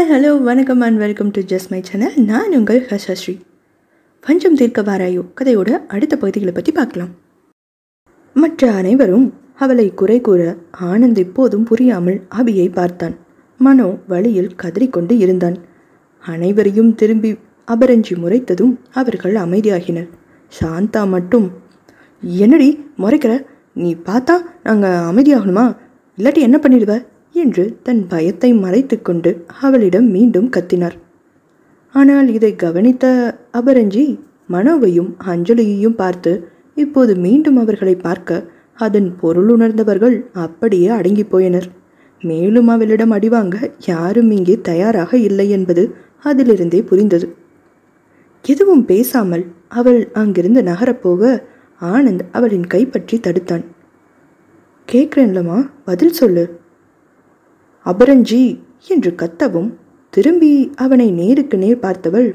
hi hello வணக்கம் and welcome to just my channel நான் உங்கள் ஹர்ஷஸ்ரீ பஞ்சம் தீர்க்க வாராயோ கதையோட அடுத்த பகுதிகளை பற்றி பார்க்கலாம் மற்ற அனைவரும் அவளை குறை கூற ஆனந்த் இப்போதும் புரியாமல் அபியை பார்த்தான் மனோ வழியில் கதறிக்கொண்டு இருந்தான் அனைவரையும் திரும்பி அபரஞ்சி முறைத்ததும் அவர்கள் அமைதியாகினர் சாந்தா மட்டும் என்னடி முறைக்கிற நீ பார்த்தா நாங்கள் அமைதியாகணுமா இல்லாட்டி என்ன பண்ணிடுவ என்று தன் பயத்தை மறைத்துக்கொண்டு அவளிடம் மீண்டும் கத்தினார் ஆனால் இதை கவனித்த அபரஞ்சி மனோவையும் அஞ்சலியையும் பார்த்து இப்போது மீண்டும் அவர்களை பார்க்க அதன் பொருள் உணர்ந்தவர்கள் அப்படியே அடங்கி போயினர் மேலும் அவளிடம் அடிவாங்க யாரும் இங்கே தயாராக இல்லை என்பது அதிலிருந்தே புரிந்தது எதுவும் பேசாமல் அவள் அங்கிருந்து நகரப்போக ஆனந்த் அவளின் கைப்பற்றி தடுத்தான் கேட்குறேன்லம்மா பதில் சொல்லு அபரஞ்சி என்று கத்தவும் திரும்பி அவனை நேருக்கு நேர் பார்த்தவள்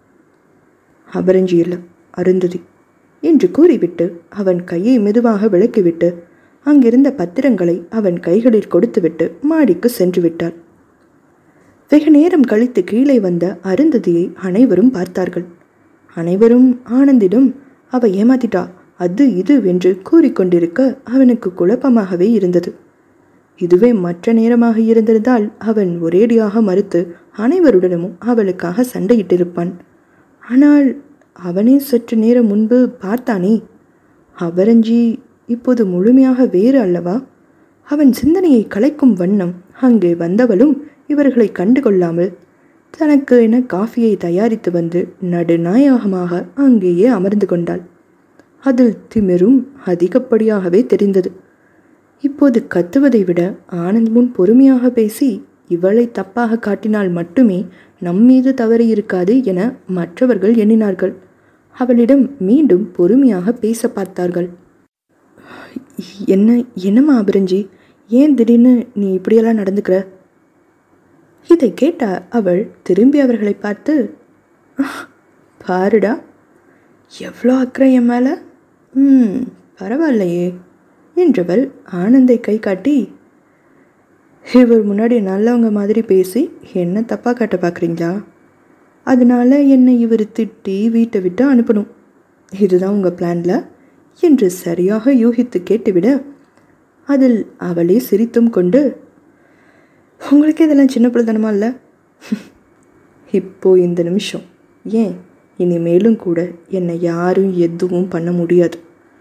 அபரஞ்சி இல்லை அருந்ததி என்று கூறிவிட்டு அவன் கையை மெதுவாக விளக்கிவிட்டு அங்கிருந்த பத்திரங்களை அவன் கைகளில் கொடுத்துவிட்டு மாடிக்கு சென்று விட்டாள் வெகு நேரம் கழித்து கீழே வந்த அருந்ததியை அனைவரும் பார்த்தார்கள் அனைவரும் ஆனந்திடம் அவ ஏமாத்திட்டா அது இது என்று கூறிக்கொண்டிருக்க அவனுக்கு குழப்பமாகவே இருந்தது இதுவே மற்ற நேரமாக இருந்திருந்தால் அவன் ஒரேடியாக மறுத்து அனைவருடனும் அவளுக்காக சண்டையிட்டிருப்பான் ஆனால் அவனே சற்று நேரம் முன்பு பார்த்தானே அவரஞ்சி இப்போது முழுமையாக வேறு அல்லவா அவன் சிந்தனையை கலைக்கும் வண்ணம் அங்கே வந்தவளும் இவர்களை கண்டுகொள்ளாமல் தனக்கு என காஃபியை தயாரித்து வந்து நடுநாயகமாக அங்கேயே அமர்ந்து கொண்டாள் அதில் திமிரும் அதிகப்படியாகவே தெரிந்தது இப்போது கத்துவதை விட ஆனந்த் முன் பொறுமையாக பேசி இவளை தப்பாக காட்டினால் மட்டுமே நம்மீது தவறு இருக்காது என மற்றவர்கள் எண்ணினார்கள் அவளிடம் மீண்டும் பொறுமையாக பேச பார்த்தார்கள் என்ன என்னம்மா அபிரஞ்சி ஏன் திடீர்னு நீ இப்படியெல்லாம் நடந்துக்கிற இதை கேட்ட அவள் திரும்பி அவர்களை பார்த்து பாருடா எவ்வளோ அக்கறை என் மேலே ம் பரவாயில்லையே என்றவள் ஆனந்தை கை காட்டி இவர் முன்னாடி நல்லவங்க மாதிரி பேசி என்ன தப்பாக காட்ட பார்க்குறீங்களா அதனால என்னை இவர் திட்டி வீட்டை விட்டு அனுப்பணும் இதுதான் உங்கள் பிளானில் என்று சரியாக யூகித்து கேட்டுவிட அதில் அவளே சிரித்தும் கொண்டு உங்களுக்கு இதெல்லாம் சின்ன பிள்ளைத்தனமா இல்லை இப்போ இந்த நிமிஷம் ஏன் இனிமேலும் கூட என்னை யாரும் எதுவும் பண்ண முடியாது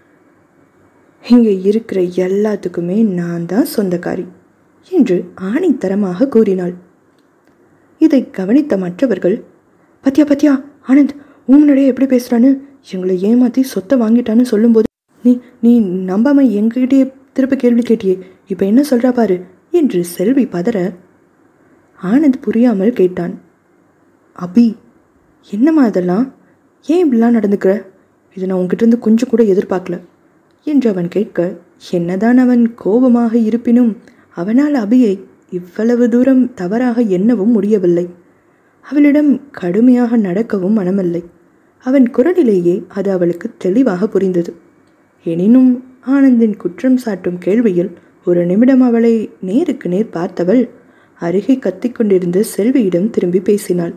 இங்கே இருக்கிற எல்லாத்துக்குமே நான் தான் சொந்தக்காரி என்று ஆணித்தரமாக கூறினாள் இதை கவனித்த மற்றவர்கள் பத்தியா பத்தியா ஆனந்த் உன்னுடைய எப்படி பேசுகிறான்னு எங்களை ஏமாற்றி சொத்தை வாங்கிட்டான்னு சொல்லும்போது நீ நீ நம்பாம எங்ககிட்டயே திருப்ப கேள்வி கேட்டியே இப்போ என்ன சொல்கிறா பாரு என்று செல்வி பதற ஆனந்த் புரியாமல் கேட்டான் அபி என்னம்மா இதெல்லாம் ஏன் இப்படிலாம் நடந்துக்கிற இது நான் உங்ககிட்ட கொஞ்சம் கூட எதிர்பார்க்கல என்று அவன் கேட்க என்னதான் அவன் கோபமாக இருப்பினும் அவனால் அபியை இவ்வளவு தூரம் தவறாக எண்ணவும் முடியவில்லை அவளிடம் கடுமையாக நடக்கவும் மனமில்லை அவன் குரலிலேயே அது அவளுக்கு தெளிவாக புரிந்தது எனினும் ஆனந்தின் குற்றம் சாட்டும் கேள்வியில் ஒரு நிமிடம் அவளை நேருக்கு நேர் பார்த்தவள் அருகே கத்திக்கொண்டிருந்த செல்வியிடம் திரும்பி பேசினாள்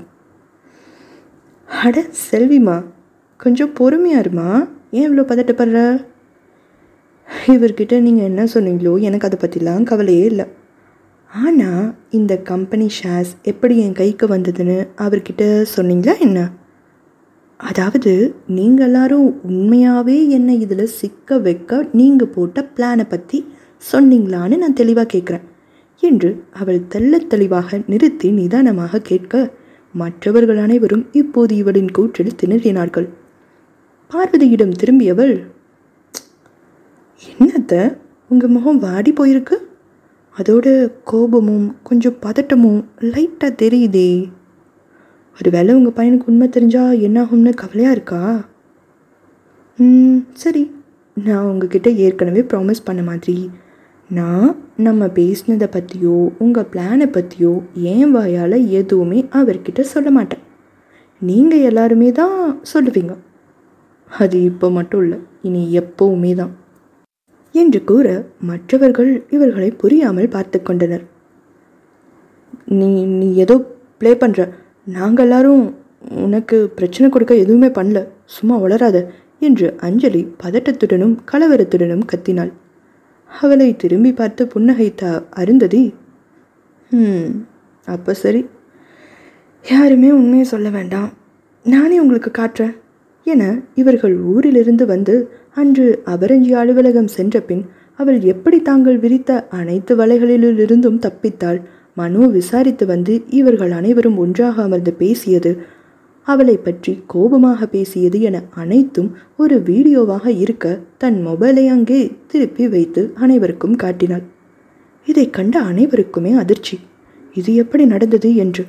அட செல்விமா கொஞ்சம் பொறுமையா இருமா ஏன் இவ்வளோ பதட்டப்படுற இவர்கிட்ட நீங்கள் என்ன சொன்னீங்களோ எனக்கு அதை பற்றிலாம் கவலையே இல்லை ஆனால் இந்த கம்பெனி ஷேர்ஸ் எப்படி என் கைக்கு வந்ததுன்னு அவர்கிட்ட சொன்னீங்களா என்ன அதாவது நீங்கள் எல்லாரும் உண்மையாகவே என்னை இதில் சிக்க வைக்க நீங்கள் போட்ட பிளானை பற்றி சொன்னீங்களான்னு நான் தெளிவாக கேட்குறேன் என்று அவள் தெள்ள தெளிவாக நிறுத்தி நிதானமாக கேட்க மற்றவர்கள் அனைவரும் இப்போது இவளின் கூற்றில் திணறினார்கள் பார்வதியிடம் திரும்பியவள் என்னத்த உங்கள் முகம் வாடி போயிருக்கு அதோட கோபமும் கொஞ்சம் பதட்டமும் லைட்டாக தெரியுதே ஒருவேளை உங்கள் பையனுக்கு உண்மை தெரிஞ்சால் என்னாகும்னு கவலையாக இருக்கா ம் சரி நான் உங்ககிட்ட ஏற்கனவே ப்ராமிஸ் பண்ண மாதிரி நான் நம்ம பேசினதை பற்றியோ உங்கள் பிளானை பற்றியோ ஏன் வாயால் எதுவுமே அவர்கிட்ட சொல்ல மாட்டேன் நீங்கள் எல்லாருமே தான் சொல்லுவீங்க அது இப்போ மட்டும் இல்லை இனி எப்போவுமே தான் என்று கூற மற்றவர்கள் இவர்களை புரியாமல் பார்த்து கொண்டனர் நீ நீ ஏதோ ப்ளே பண்ணுற நாங்கள் எல்லாரும் உனக்கு பிரச்சனை கொடுக்க எதுவுமே பண்ணல சும்மா வளராத என்று அஞ்சலி பதட்டத்துடனும் கலவரத்துடனும் கத்தினாள் அவளை திரும்பி பார்த்து புன்னகைத்த அருந்ததி ம் அப்போ சரி யாருமே உண்மையை சொல்ல வேண்டாம் நானே உங்களுக்கு காட்டுறேன் என இவர்கள் ஊரிலிருந்து வந்து அன்று அபரஞ்சி அலுவலகம் சென்ற பின் அவள் எப்படி தாங்கள் விரித்த அனைத்து வலைகளிலிருந்தும் தப்பித்தாள் மனோ விசாரித்து வந்து இவர்கள் அனைவரும் ஒன்றாக அமர்ந்து பேசியது அவளை பற்றி கோபமாக பேசியது என அனைத்தும் ஒரு வீடியோவாக இருக்க தன் மொபைலை அங்கே திருப்பி வைத்து அனைவருக்கும் காட்டினாள் இதை கண்ட அனைவருக்குமே அதிர்ச்சி இது எப்படி நடந்தது என்று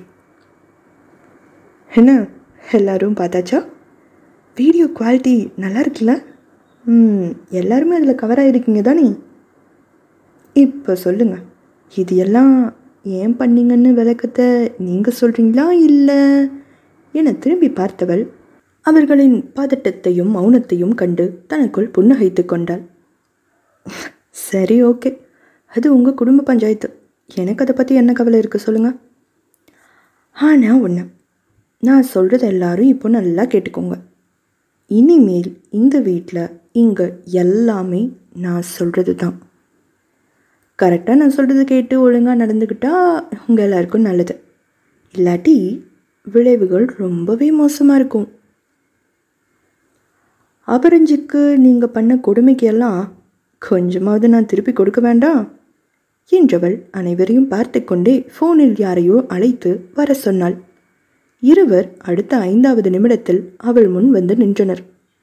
என்ன எல்லாரும் பார்த்தாச்சா வீடியோ குவாலிட்டி நல்லா இருக்குல்ல ம் எல்லாருமே அதில் கவர் ஆகிருக்கீங்க தானே இப்போ சொல்லுங்க இது எல்லாம் ஏன் பண்ணீங்கன்னு விளக்கத்தை நீங்கள் சொல்கிறீங்களா இல்லை என திரும்பி பார்த்தவள் அவர்களின் பதட்டத்தையும் மௌனத்தையும் கண்டு தனக்குள் புன்னகைத்து கொண்டாள் சரி ஓகே அது உங்கள் குடும்ப பஞ்சாயத்து எனக்கு அதை பற்றி என்ன கவலை இருக்குது சொல்லுங்கள் ஆனால் ஒன்று நான் சொல்கிறது எல்லாரும் இப்போ நல்லா கேட்டுக்கோங்க இனிமேல் இந்த வீட்டில் இங்கே எல்லாமே நான் சொல்கிறது தான் கரெக்டாக நான் சொல்கிறது கேட்டு ஒழுங்காக நடந்துக்கிட்டா உங்கள் எல்லாருக்கும் நல்லது இல்லாட்டி விளைவுகள் ரொம்பவே மோசமாக இருக்கும் அபரஞ்சிக்கு நீங்கள் பண்ண கொடுமைக்கு எல்லாம் கொஞ்சமாவது நான் திருப்பி கொடுக்க வேண்டாம் என்றவள் அனைவரையும் பார்த்து கொண்டே ஃபோனில் யாரையோ அழைத்து வர சொன்னாள் இருவர் அடுத்த ஐந்தாவது நிமிடத்தில் அவள் முன் வந்து நின்றனர்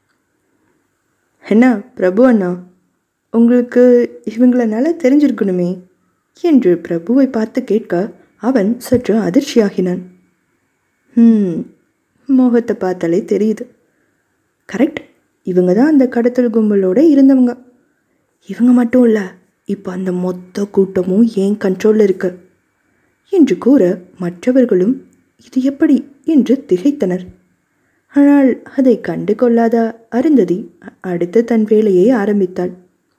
என்ன பிரபு அண்ணா உங்களுக்கு இவங்கள நல்லா தெரிஞ்சிருக்கணுமே என்று பிரபுவை பார்த்து கேட்க அவன் சற்று அதிர்ச்சியாகினான் ம் மோகத்தை பார்த்தாலே தெரியுது கரெக்ட் இவங்க தான் அந்த கடத்தல் கும்பலோட இருந்தவங்க இவங்க மட்டும் இல்லை இப்போ அந்த மொத்த கூட்டமும் ஏன் கண்ட்ரோலில் இருக்கு என்று கூற மற்றவர்களும் இது எப்படி என்று திகைத்தனர் ஆனால் அதை கண்டு கொள்ளாத அருந்ததி அடுத்து தன் வேலையை ஆரம்பித்தாள்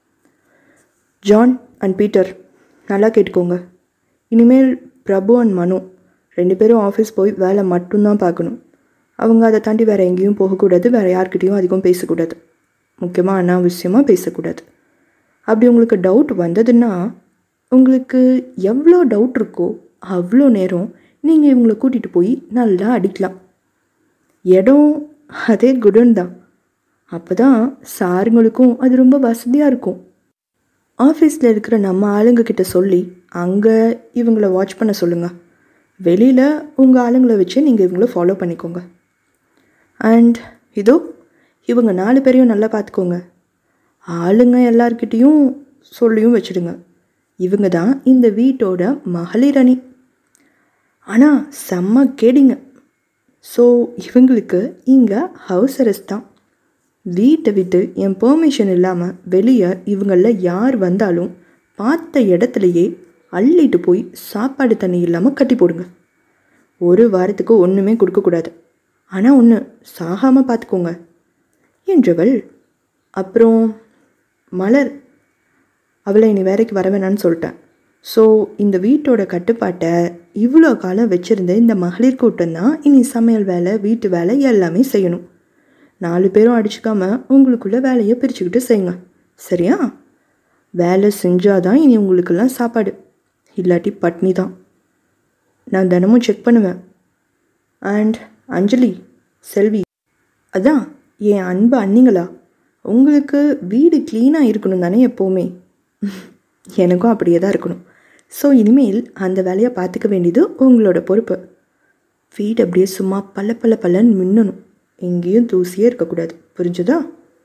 ஜான் அண்ட் பீட்டர் நல்லா கேட்டுக்கோங்க இனிமேல் பிரபு அண்ட் மனு ரெண்டு பேரும் ஆஃபீஸ் போய் வேலை மட்டும்தான் பார்க்கணும் அவங்க அதை தாண்டி வேறு எங்கேயும் போகக்கூடாது வேறு யார்கிட்டேயும் அதிகம் பேசக்கூடாது முக்கியமாக அனாவசியமாக பேசக்கூடாது அப்படி உங்களுக்கு டவுட் வந்ததுன்னா உங்களுக்கு எவ்வளோ டவுட் இருக்கோ அவ்வளோ நேரம் நீங்கள் இவங்களை கூட்டிகிட்டு போய் நல்லா அடிக்கலாம் இடம் அதே குடன் தான் அப்போ தான் சாருங்களுக்கும் அது ரொம்ப வசதியாக இருக்கும் ஆஃபீஸில் இருக்கிற நம்ம ஆளுங்க கிட்ட சொல்லி அங்கே இவங்கள வாட்ச் பண்ண சொல்லுங்கள் வெளியில் உங்கள் ஆளுங்களை வச்சு நீங்கள் இவங்கள ஃபாலோ பண்ணிக்கோங்க அண்ட் இதோ இவங்க நாலு பேரையும் நல்லா பார்த்துக்கோங்க ஆளுங்க எல்லார்கிட்டேயும் சொல்லியும் வச்சுடுங்க இவங்க தான் இந்த வீட்டோட மகளிர் அணி ஆனால் செம்ம கேடிங்க ஸோ இவங்களுக்கு இங்கே ஹவுஸ் அரெஸ்ட் தான் வீட்டை விட்டு என் பெர்மிஷன் இல்லாமல் வெளியே இவங்களில் யார் வந்தாலும் பார்த்த இடத்துலையே அள்ளிட்டு போய் சாப்பாடு தண்ணி இல்லாமல் கட்டி போடுங்க ஒரு வாரத்துக்கு ஒன்றுமே கொடுக்கக்கூடாது ஆனால் ஒன்று சாகாமல் பார்த்துக்கோங்க என்றவள் அப்புறம் மலர் அவளை இனி வேலைக்கு வர வேணான்னு சொல்லிட்டேன் ஸோ இந்த வீட்டோட கட்டுப்பாட்டை இவ்வளோ காலம் வச்சுருந்த இந்த மகளிர் கூட்டம் தான் இனி சமையல் வேலை வீட்டு வேலை எல்லாமே செய்யணும் நாலு பேரும் அடிச்சுக்காம உங்களுக்குள்ள வேலையை பிரிச்சுக்கிட்டு செய்யுங்க சரியா வேலை செஞ்சாதான் இனி உங்களுக்கெல்லாம் சாப்பாடு இல்லாட்டி பட்னி தான் நான் தினமும் செக் பண்ணுவேன் அண்ட் அஞ்சலி செல்வி அதான் என் அன்பு அண்ணிங்களா உங்களுக்கு வீடு க்ளீனாக இருக்கணும் தானே எப்போவுமே எனக்கும் அப்படியே தான் இருக்கணும் ஸோ இனிமேல் அந்த வேலையை பார்த்துக்க வேண்டியது உங்களோட பொறுப்பு வீடு அப்படியே சும்மா பல்ல பல்ல பல்லன்னு மின்னணும் எங்கேயும் தூசியே இருக்கக்கூடாது புரிஞ்சுதா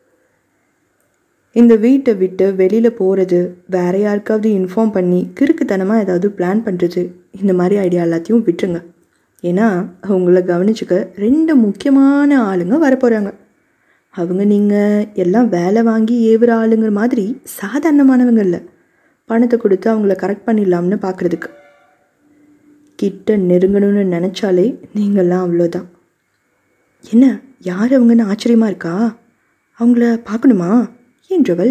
இந்த வீட்டை விட்டு வெளியில் போகிறது வேற யாருக்காவது இன்ஃபார்ம் பண்ணி கிறுக்குத்தனமாக ஏதாவது பிளான் பண்ணுறது இந்த மாதிரி ஐடியா எல்லாத்தையும் விட்டுருங்க ஏன்னா அவங்கள கவனிச்சுக்க ரெண்டு முக்கியமான ஆளுங்க வரப்போகிறாங்க அவங்க நீங்கள் எல்லாம் வேலை வாங்கி ஏவுற ஆளுங்கிற மாதிரி சாதாரணமானவங்க இல்லை பணத்தை கொடுத்து அவங்கள கரெக்ட் பண்ணிடலாம்னு பார்க்குறதுக்கு கிட்ட நெருங்கணும்னு நினச்சாலே நீங்கள்லாம் அவ்வளோதான் என்ன யார் அவங்கன்னு ஆச்சரியமாக இருக்கா அவங்கள பார்க்கணுமா என்றவள்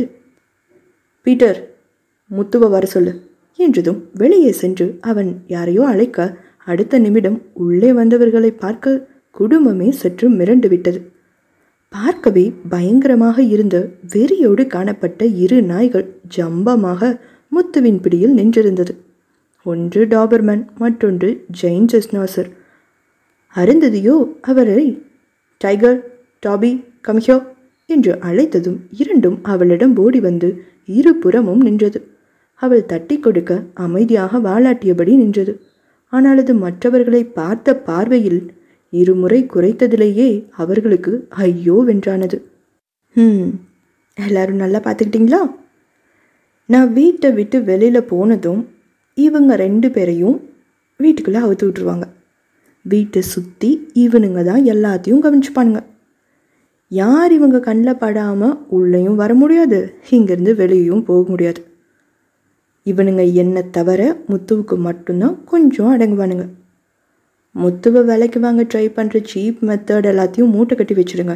பீட்டர் முத்துவை வர சொல்லு என்றதும் வெளியே சென்று அவன் யாரையோ அழைக்க அடுத்த நிமிடம் உள்ளே வந்தவர்களை பார்க்க குடும்பமே சற்று மிரண்டு விட்டது பார்க்கவே பயங்கரமாக இருந்த வெறியோடு காணப்பட்ட இரு நாய்கள் ஜம்பமாக முத்துவின் பிடியில் நின்றிருந்தது ஒன்று டாபர்மேன் மற்றொன்று ஜெயின் ஜெஸ்னாசர் அருந்ததியோ அவரை டைகர் டாபி கம்ஹியோ என்று அழைத்ததும் இரண்டும் அவளிடம் ஓடி வந்து இருபுறமும் நின்றது அவள் தட்டி கொடுக்க அமைதியாக வாலாட்டியபடி நின்றது ஆனால் அது மற்றவர்களை பார்த்த பார்வையில் இருமுறை குறைத்ததிலேயே அவர்களுக்கு ஐயோ வென்றானது ம் எல்லாரும் நல்லா பார்த்துக்கிட்டீங்களா நான் வீட்டை விட்டு வெளியில் போனதும் இவங்க ரெண்டு பேரையும் வீட்டுக்குள்ளே அவுத்து விட்ருவாங்க வீட்டை சுற்றி இவனுங்க தான் எல்லாத்தையும் கவனிச்சுப்பானுங்க யார் இவங்க கண்ணில் படாமல் உள்ளேயும் வர முடியாது இங்கேருந்து வெளியேயும் போக முடியாது இவனுங்க என்ன தவிர முத்துவுக்கு மட்டும்தான் கொஞ்சம் அடங்குவானுங்க முத்துவை விலைக்கு வாங்க ட்ரை பண்ணுற சீப் மெத்தட் எல்லாத்தையும் மூட்டை கட்டி வச்சுருங்க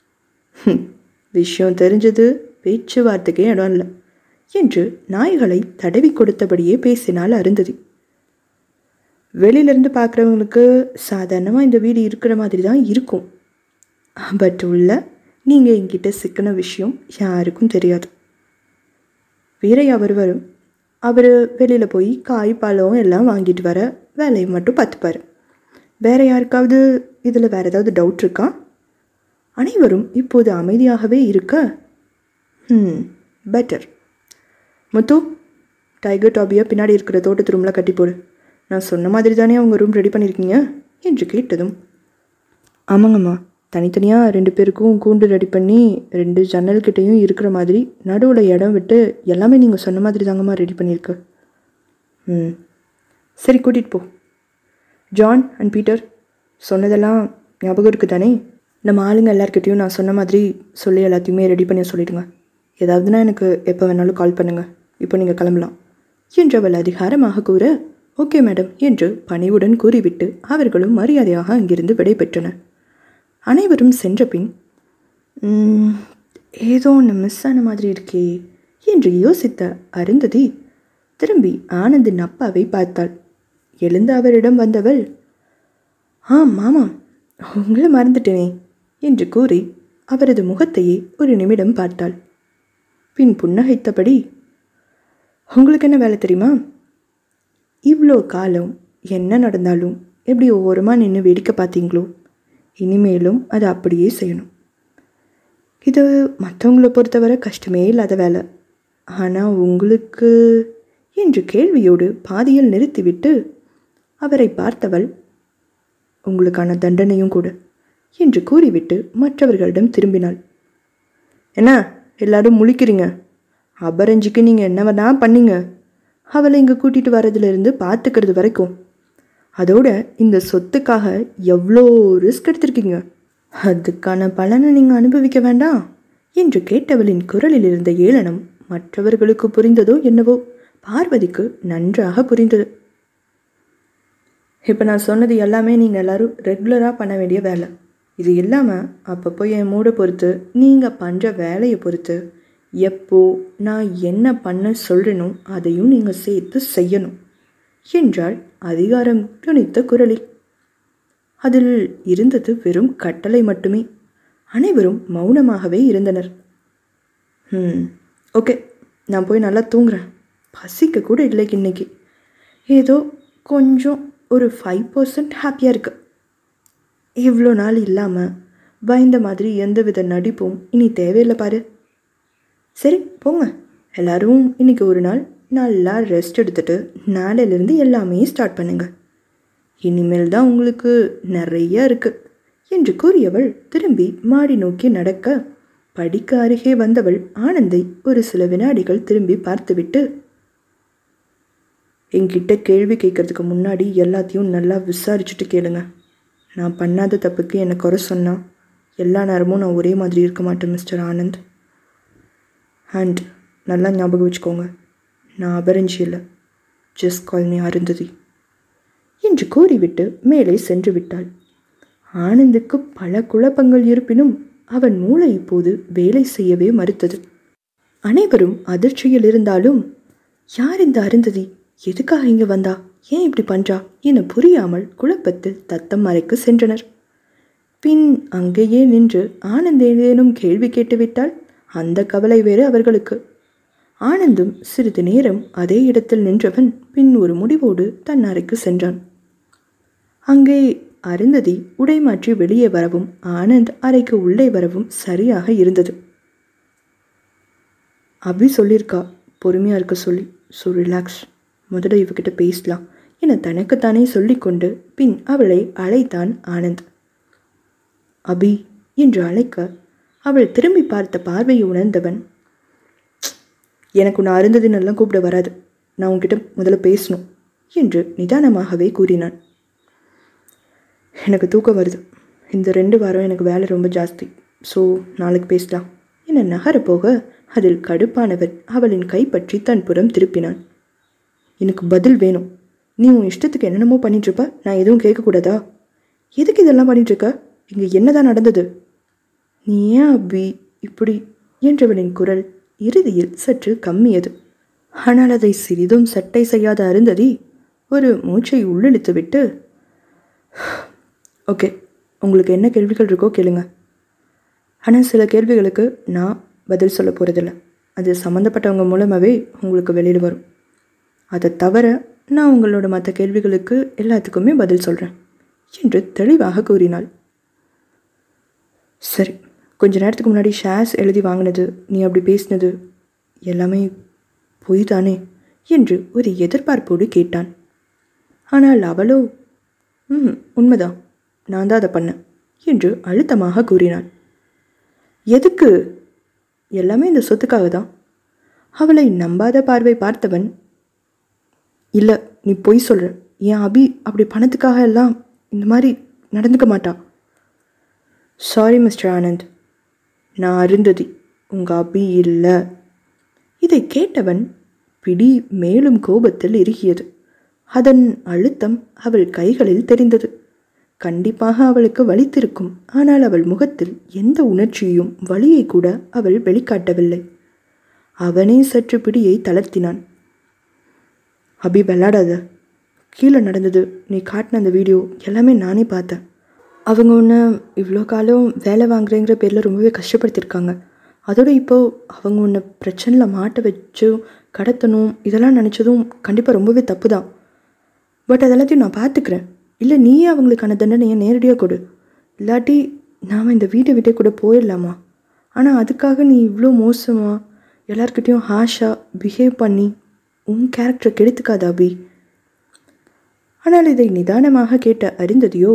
விஷயம் தெரிஞ்சது பேச்சுவார்த்தைக்கே இடம் இல்லை என்று நாய்களை தடவி கொடுத்தபடியே பேசினால் அருந்ததி வெளியிலேருந்து பார்க்குறவங்களுக்கு சாதாரணமாக இந்த வீடு இருக்கிற மாதிரி தான் இருக்கும் பட் உள்ள நீங்கள் என்கிட்ட சிக்கின விஷயம் யாருக்கும் தெரியாது வீரையா வருவார் அவர் வெளியில் போய் காய் பழம் எல்லாம் வாங்கிட்டு வர வேலையை மட்டும் பார்த்துப்பார் வேற யாருக்காவது இதில் வேறு ஏதாவது டவுட் இருக்கா அனைவரும் இப்போது அமைதியாகவே இருக்க ம் பெட்டர் முத்து டைகர் டாபியை பின்னாடி இருக்கிற தோட்டத்து ரூமில் கட்டி போடு நான் சொன்ன மாதிரி தானே அவங்க ரூம் ரெடி பண்ணியிருக்கீங்க என்று கேட்டதும் ஆமாங்கம்மா தனித்தனியாக ரெண்டு பேருக்கும் கூண்டு ரெடி பண்ணி ரெண்டு ஜன்னல்கிட்டையும் இருக்கிற மாதிரி நடுவில் இடம் விட்டு எல்லாமே நீங்கள் சொன்ன மாதிரி தாங்கம்மா ரெடி பண்ணியிருக்கு ம் சரி கூட்டிகிட்டு போ ஜான் அண்ட் பீட்டர் சொன்னதெல்லாம் ஞாபகம் இருக்குது தானே நம்ம ஆளுங்க எல்லாருக்கிட்டேயும் நான் சொன்ன மாதிரி சொல்லி எல்லாத்தையுமே ரெடி பண்ணி சொல்லிடுங்க ஏதாவதுனா எனக்கு எப்போ வேணாலும் கால் பண்ணுங்கள் இப்போ நீங்கள் கிளம்பலாம் என்றவள் அதிகாரமாக கூற ஓகே மேடம் என்று பணிவுடன் கூறிவிட்டு அவர்களும் மரியாதையாக அங்கிருந்து விடை பெற்றனர் அனைவரும் சென்ற பின் "ம், ஏதோ ஒன்று மிஸ் ஆன மாதிரி இருக்கே என்று யோசித்த அருந்ததி திரும்பி ஆனந்தின் அப்பாவை பார்த்தாள் எழுந்து அவரிடம் வந்தவள் ஆ மாமா உங்களை மறந்துட்டேனே என்று கூறி அவரது முகத்தையே ஒரு நிமிடம் பார்த்தாள் பின் புன்னகைத்தபடி உங்களுக்கு என்ன வேலை தெரியுமா இவ்வளோ காலம் என்ன நடந்தாலும் எப்படி ஓரமாக நின்று வேடிக்கை பார்த்தீங்களோ இனிமேலும் அதை அப்படியே செய்யணும் இது மற்றவங்கள பொறுத்தவரை கஷ்டமே இல்லாத வேலை ஆனால் உங்களுக்கு என்று கேள்வியோடு பாதியில் நிறுத்திவிட்டு அவரை பார்த்தவள் உங்களுக்கான தண்டனையும் கூட என்று கூறிவிட்டு மற்றவர்களிடம் திரும்பினாள் என்ன எல்லாரும் முழிக்கிறீங்க அபரஞ்சிக்கு நீங்கள் என்ன வேணா பண்ணீங்க அவளை இங்கே கூட்டிகிட்டு வரதுலேருந்து பார்த்துக்கிறது வரைக்கும் அதோட இந்த சொத்துக்காக எவ்வளோ ரிஸ்க் எடுத்திருக்கீங்க அதுக்கான பலனை நீங்கள் அனுபவிக்க வேண்டாம் என்று கேட்டவளின் குரலில் இருந்த ஏளனம் மற்றவர்களுக்கு புரிந்ததோ என்னவோ பார்வதிக்கு நன்றாக புரிந்தது இப்போ நான் சொன்னது எல்லாமே நீங்கள் எல்லாரும் ரெகுலராக பண்ண வேண்டிய வேலை இது இல்லாமல் அப்பப்போ என் மூடை பொறுத்து நீங்கள் பண்ணுற வேலையை பொறுத்து எப்போ நான் என்ன பண்ண சொல்கிறேனோ அதையும் நீங்கள் சேர்த்து செய்யணும் என்றாள் அதிகாரம் துணித்த குரலில் அதில் இருந்தது வெறும் கட்டளை மட்டுமே அனைவரும் மௌனமாகவே இருந்தனர் ம் ஓகே நான் போய் நல்லா தூங்குறேன் பசிக்க கூட இல்லை இன்னைக்கு ஏதோ கொஞ்சம் ஒரு ஃபைவ் பர்சன்ட் ஹாப்பியாக இருக்கு இவ்வளோ நாள் இல்லாமல் பயந்த மாதிரி எந்தவித நடிப்பும் இனி தேவையில்லை பாரு சரி போங்க எல்லாரும் இன்னைக்கு ஒரு நாள் நல்லா ரெஸ்ட் எடுத்துட்டு நாளையிலேருந்து எல்லாமே ஸ்டார்ட் பண்ணுங்க இனிமேல் தான் உங்களுக்கு நிறைய இருக்கு என்று கூறியவள் திரும்பி மாடி நோக்கி நடக்க படிக்க அருகே வந்தவள் ஆனந்தை ஒரு சில வினாடிகள் திரும்பி பார்த்துவிட்டு என்கிட்ட கேள்வி கேட்கறதுக்கு முன்னாடி எல்லாத்தையும் நல்லா விசாரிச்சுட்டு கேளுங்க நான் பண்ணாத தப்புக்கு என்னை குறை சொன்னா எல்லா நேரமும் நான் ஒரே மாதிரி இருக்க மாட்டேன் மிஸ்டர் ஆனந்த் அண்ட் நல்லா ஞாபகம் வச்சுக்கோங்க நான் அபரஞ்சி இல்லை ஜஸ்ட் கால் மீ அருந்ததி என்று கூறிவிட்டு மேலே சென்று விட்டாள் ஆனந்துக்கு பல குழப்பங்கள் இருப்பினும் அவன் மூளை இப்போது வேலை செய்யவே மறுத்தது அனைவரும் அதிர்ச்சியில் இருந்தாலும் யார் இந்த அருந்ததி எதுக்காக இங்கே வந்தா ஏன் இப்படி பண்றா என புரியாமல் குழப்பத்தில் தத்தம் அறைக்கு சென்றனர் பின் அங்கேயே நின்று ஆனந்த் ஏதேனும் கேள்வி கேட்டுவிட்டால் அந்த கவலை வேறு அவர்களுக்கு ஆனந்தும் சிறிது நேரம் அதே இடத்தில் நின்றவன் பின் ஒரு முடிவோடு தன் அறைக்கு சென்றான் அங்கே அருந்ததி உடை மாற்றி வெளியே வரவும் ஆனந்த் அறைக்கு உள்ளே வரவும் சரியாக இருந்தது அபி சொல்லியிருக்கா பொறுமையாக இருக்க சொல்லி ஸோ ரிலாக்ஸ் முதல்ல இவகிட்ட பேசலாம் என தனக்குத்தானே சொல்லிக்கொண்டு பின் அவளை அழைத்தான் ஆனந்த் அபி என்று அழைக்க அவள் திரும்பி பார்த்த பார்வையை உணர்ந்தவன் எனக்கு உன்னை அருந்ததினெல்லாம் கூப்பிட வராது நான் உன்கிட்ட முதல்ல பேசணும் என்று நிதானமாகவே கூறினான் எனக்கு தூக்கம் வருது இந்த ரெண்டு வாரம் எனக்கு வேலை ரொம்ப ஜாஸ்தி ஸோ நாளைக்கு பேசலாம் என நகரப் போக அதில் கடுப்பானவன் அவளின் கைப்பற்றி தன் புறம் திருப்பினான் எனக்கு பதில் வேணும் நீ உன் இஷ்டத்துக்கு என்னென்னமோ பண்ணிட்டுருப்ப நான் எதுவும் கேட்கக்கூடாதா எதுக்கு இதெல்லாம் பண்ணிட்டுருக்க இங்கே என்னதான் நடந்தது நீ ஏன் அபி இப்படி என்றவளின் குரல் இறுதியில் சற்று கம்மியது ஆனால் அதை சிறிதும் சட்டை செய்யாத அருந்ததி ஒரு மூச்சை உள்ளிழுத்துவிட்டு ஓகே உங்களுக்கு என்ன கேள்விகள் இருக்கோ கேளுங்க ஆனால் சில கேள்விகளுக்கு நான் பதில் சொல்ல போகிறதில்ல அது சம்மந்தப்பட்டவங்க மூலமாகவே உங்களுக்கு வெளியில் வரும் அதை தவிர நான் உங்களோட மற்ற கேள்விகளுக்கு எல்லாத்துக்குமே பதில் சொல்கிறேன் என்று தெளிவாக கூறினாள் சரி கொஞ்ச நேரத்துக்கு முன்னாடி ஷேர்ஸ் எழுதி வாங்கினது நீ அப்படி பேசினது எல்லாமே பொய் தானே என்று ஒரு எதிர்பார்ப்போடு கேட்டான் ஆனால் அவளோ ம் உண்மைதான் நான் தான் அதை பண்ணேன் என்று அழுத்தமாக கூறினாள் எதுக்கு எல்லாமே இந்த சொத்துக்காக தான் அவளை நம்பாத பார்வை பார்த்தவன் இல்லை நீ பொய் சொல்கிற என் அபி அப்படி பணத்துக்காக எல்லாம் இந்த மாதிரி நடந்துக்க மாட்டான் சாரி மிஸ்டர் ஆனந்த் நான் அருந்ததி உங்கள் அபி இல்லை இதை கேட்டவன் பிடி மேலும் கோபத்தில் இறுகியது அதன் அழுத்தம் அவள் கைகளில் தெரிந்தது கண்டிப்பாக அவளுக்கு வலித்திருக்கும் ஆனால் அவள் முகத்தில் எந்த உணர்ச்சியும் வலியை கூட அவள் வெளிக்காட்டவில்லை அவனே சற்று பிடியை தளர்த்தினான் அபி விளாடாத கீழே நடந்தது நீ காட்டின அந்த வீடியோ எல்லாமே நானே பார்த்தேன் அவங்க ஒன்று இவ்வளோ காலம் வேலை வாங்குறேங்கிற பேரில் ரொம்பவே கஷ்டப்படுத்தியிருக்காங்க அதோட இப்போது அவங்க ஒன்று பிரச்சனையில் மாட்ட வச்சு கடத்தணும் இதெல்லாம் நினச்சதும் கண்டிப்பாக ரொம்பவே தப்பு தான் பட் அதெல்லாத்தையும் நான் பார்த்துக்கிறேன் இல்லை நீயே அவங்களுக்கான தண்டனையை நேரடியாக கொடு இல்லாட்டி நாம் இந்த வீட்டை விட்டே கூட போயிடலாமா ஆனால் அதுக்காக நீ இவ்வளோ மோசமாக எல்லார்கிட்டேயும் ஹாஷாக பிஹேவ் பண்ணி உன் கேரக்டரை கெடுத்துக்காத அபி ஆனால் இதை நிதானமாக கேட்ட அறிந்ததையோ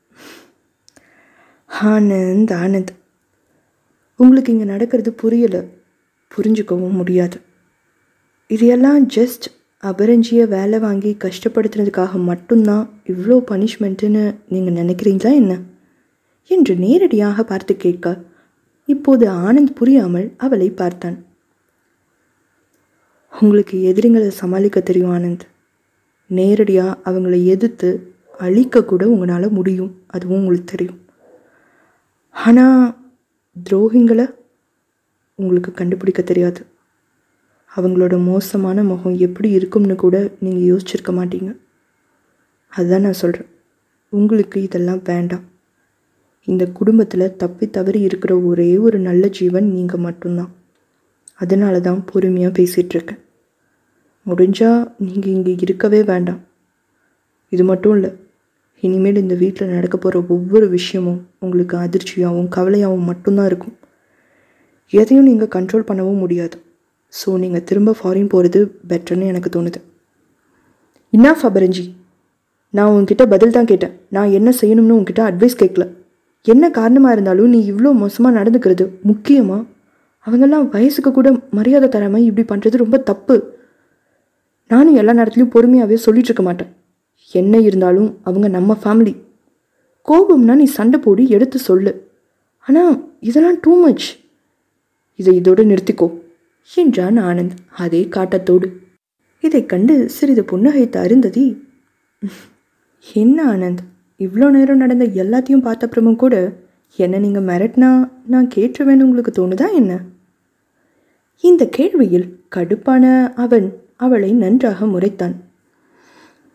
ஆனந்த் ஆனந்த் உங்களுக்கு இங்கே நடக்கிறது புரியலை புரிஞ்சுக்கவும் முடியாது இது எல்லாம் ஜஸ்ட் அபரஞ்சியை வேலை வாங்கி கஷ்டப்படுத்துனதுக்காக மட்டும்தான் இவ்வளோ பனிஷ்மெண்ட்டுன்னு நீங்கள் நினைக்கிறீங்களா என்ன என்று நேரடியாக பார்த்து கேட்க இப்போது ஆனந்த் புரியாமல் அவளை பார்த்தான் உங்களுக்கு எதிரிங்களை சமாளிக்க தெரியும் ஆனந்த் நேரடியாக அவங்கள எதிர்த்து அழிக்க கூட உங்களால் முடியும் அதுவும் உங்களுக்கு தெரியும் ஆனால் துரோகிங்களை உங்களுக்கு கண்டுபிடிக்க தெரியாது அவங்களோட மோசமான முகம் எப்படி இருக்கும்னு கூட நீங்கள் யோசிச்சிருக்க மாட்டீங்க அதுதான் நான் சொல்கிறேன் உங்களுக்கு இதெல்லாம் வேண்டாம் இந்த குடும்பத்தில் தப்பி தவறி இருக்கிற ஒரே ஒரு நல்ல ஜீவன் நீங்கள் மட்டும்தான் அதனால தான் பொறுமையாக பேசிகிட்டு இருக்கேன் முடிஞ்சால் நீங்கள் இங்கே இருக்கவே வேண்டாம் இது மட்டும் இல்லை இனிமேல் இந்த வீட்டில் நடக்க போகிற ஒவ்வொரு விஷயமும் உங்களுக்கு அதிர்ச்சியாகவும் கவலையாகவும் மட்டும்தான் இருக்கும் எதையும் நீங்கள் கண்ட்ரோல் பண்ணவும் முடியாது ஸோ நீங்கள் திரும்ப ஃபாரின் போகிறது பெட்டர்னு எனக்கு தோணுது என்ன ஃபபரஞ்சி நான் உன்கிட்ட பதில் தான் கேட்டேன் நான் என்ன செய்யணும்னு உன்கிட்ட அட்வைஸ் கேட்கல என்ன காரணமாக இருந்தாலும் நீ இவ்வளோ மோசமாக நடந்துக்கிறது முக்கியமாக அவங்கெல்லாம் வயசுக்கு கூட மரியாதை தராமல் இப்படி பண்ணுறது ரொம்ப தப்பு நானும் எல்லா நேரத்துலையும் பொறுமையாகவே சொல்லிட்டு இருக்க மாட்டேன் என்ன இருந்தாலும் அவங்க நம்ம ஃபேமிலி கோபம்னா நீ சண்டை போடி எடுத்து சொல்லு ஆனால் இதெல்லாம் டூ மச் இதை இதோடு நிறுத்திக்கோ என்றான் ஆனந்த் அதே காட்டத்தோடு இதைக் கண்டு சிறிது புன்னகைத்த அருந்ததி என்ன ஆனந்த் இவ்வளோ நேரம் நடந்த எல்லாத்தையும் பார்த்தப்புறமும் கூட என்ன நீங்கள் மிரட்டினா நான் கேட்டுருவேன்னு உங்களுக்கு தோணுதா என்ன இந்த கேள்வியில் கடுப்பான அவன் அவளை நன்றாக முறைத்தான்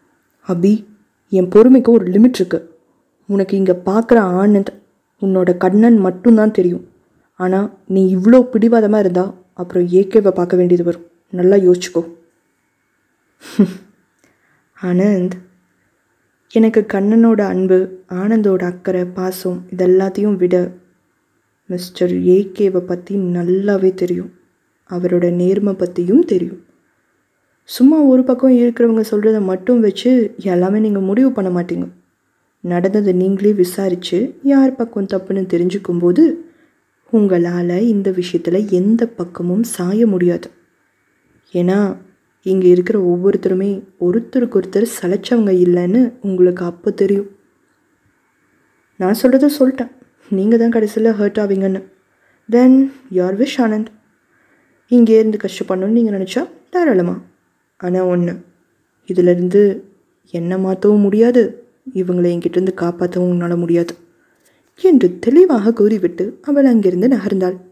அபி என் பொறுமைக்கு ஒரு லிமிட் இருக்கு உனக்கு இங்கே பார்க்குற ஆனந்த் உன்னோட கண்ணன் மட்டும்தான் தெரியும் ஆனால் நீ இவ்வளோ பிடிவாதமாக இருந்தா அப்புறம் ஏகேவை பார்க்க வேண்டியது வரும் நல்லா யோசிச்சுக்கோ ஆனந்த் எனக்கு கண்ணனோட அன்பு ஆனந்தோட அக்கறை பாசம் இதெல்லாத்தையும் விட மிஸ்டர் ஏகேவை பற்றி நல்லாவே தெரியும் அவரோட நேர்மை பற்றியும் தெரியும் சும்மா ஒரு பக்கம் இருக்கிறவங்க சொல்கிறத மட்டும் வச்சு எல்லாமே நீங்கள் முடிவு பண்ண மாட்டீங்க நடந்ததை நீங்களே விசாரித்து யார் பக்கம் தப்புன்னு தெரிஞ்சுக்கும்போது உங்களால் இந்த விஷயத்தில் எந்த பக்கமும் சாய முடியாது ஏன்னா இங்கே இருக்கிற ஒவ்வொருத்தருமே ஒருத்தருக்கு ஒருத்தர் சலைச்சவங்க இல்லைன்னு உங்களுக்கு அப்போ தெரியும் நான் சொல்கிறத சொல்லிட்டேன் நீங்கள் தான் கடைசியில் ஹர்ட் ஆவீங்கன்னு தென் யார் விஷ் ஆனந்த் இங்கே இருந்து கஷ்டப்படணும்னு நீங்கள் நினச்சா தாராளமா ஆனால் ஒன்று இதிலிருந்து என்னை மாற்றவும் முடியாது இவங்களை என்கிட்டேருந்து காப்பாற்றவும் உன்னால் முடியாது என்று தெளிவாக கூறிவிட்டு அவள் அங்கிருந்து நகர்ந்தாள்